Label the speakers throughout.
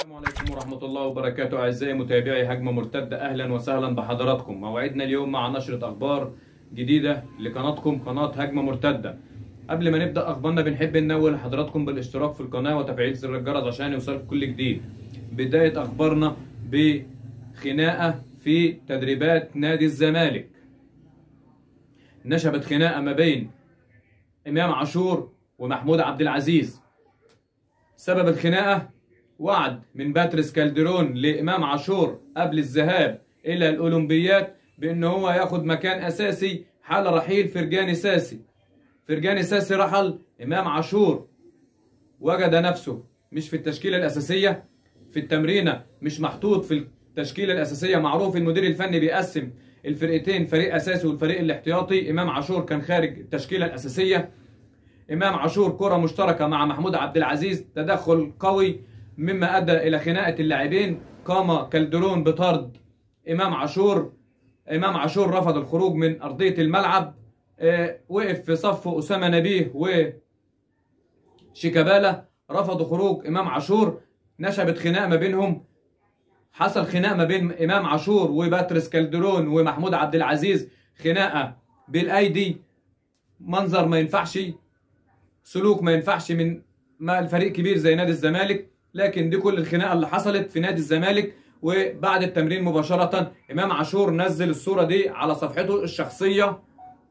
Speaker 1: السلام عليكم ورحمة الله وبركاته أعزائي متابعي هجمة مرتدة أهلا وسهلا بحضراتكم موعدنا اليوم مع نشرة أخبار جديدة لقناتكم قناة هجمة مرتدة قبل ما نبدأ أخبارنا بنحب ننوه لحضراتكم بالاشتراك في القناة وتفعيل زر الجرس عشان يوصلكم كل جديد بداية أخبارنا بخناقة في تدريبات نادي الزمالك نشبت خناقة ما بين إمام عاشور ومحمود عبد العزيز سبب الخناقة وعد من باتريس كالدرون لإمام عاشور قبل الذهاب إلى الأولمبيات بأن هو ياخد مكان أساسي حال رحيل فرجاني ساسي فرجاني ساسي رحل إمام عاشور وجد نفسه مش في التشكيلة الأساسية في التمرينة مش محطوط في التشكيلة الأساسية معروف المدير الفني بيقسم الفرقتين فريق أساسي والفريق الاحتياطي إمام عاشور كان خارج التشكيلة الأساسية إمام عاشور كرة مشتركة مع محمود عبد العزيز تدخل قوي مما أدى إلى خناقة اللاعبين قام كالدرون بطرد إمام عاشور إمام عاشور رفض الخروج من أرضية الملعب آه، وقف في صف أسامة نبيه وشيكابالا رفضوا خروج إمام عاشور نشبت خناقة ما بينهم حصل خناقة ما بين إمام عاشور وباتريس كالدرون ومحمود عبد العزيز خناقة بالأيدي منظر ما ينفعش سلوك ما ينفعش من ما الفريق كبير زي نادي الزمالك لكن دي كل الخناقه اللي حصلت في نادي الزمالك وبعد التمرين مباشره امام عاشور نزل الصوره دي على صفحته الشخصيه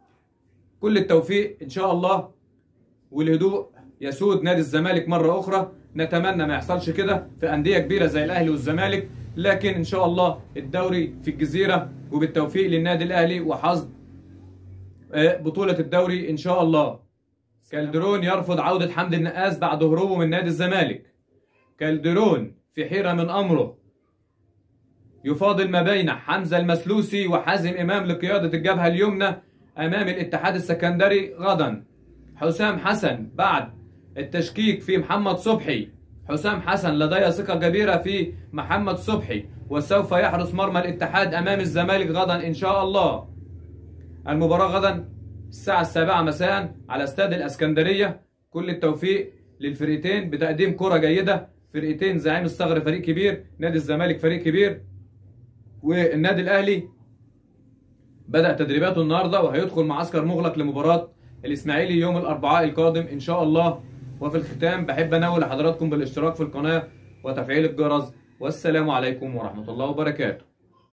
Speaker 1: كل التوفيق ان شاء الله والهدوء يسود نادي الزمالك مره اخرى نتمنى ما يحصلش كده في انديه كبيره زي الاهلي والزمالك لكن ان شاء الله الدوري في الجزيره وبالتوفيق للنادي الاهلي وحظ آه، بطوله الدوري ان شاء الله كالدرون يرفض عودة حمد النقاس بعد هروبه من نادي الزمالك كالدرون في حيرة من أمره يفاضل ما بين حمزة المسلوسي وحازم إمام لقيادة الجبهة اليمنى أمام الاتحاد السكندري غدا حسام حسن بعد التشكيك في محمد صبحي حسام حسن لدي ثقة كبيرة في محمد صبحي وسوف يحرس مرمى الاتحاد أمام الزمالك غدا إن شاء الله المباراة غدا الساعة السابعة مساء على استاد الاسكندرية كل التوفيق للفرقتين بتقديم كرة جيدة فرقتين زعيم الصغر فريق كبير نادي الزمالك فريق كبير والنادي الأهلي بدأ تدريباته النهاردة وهيدخل معسكر مغلق لمباراة الإسماعيلي يوم الأربعاء القادم إن شاء الله وفي الختام بحب أنوه لحضراتكم بالاشتراك في القناة وتفعيل الجرس والسلام عليكم ورحمة الله وبركاته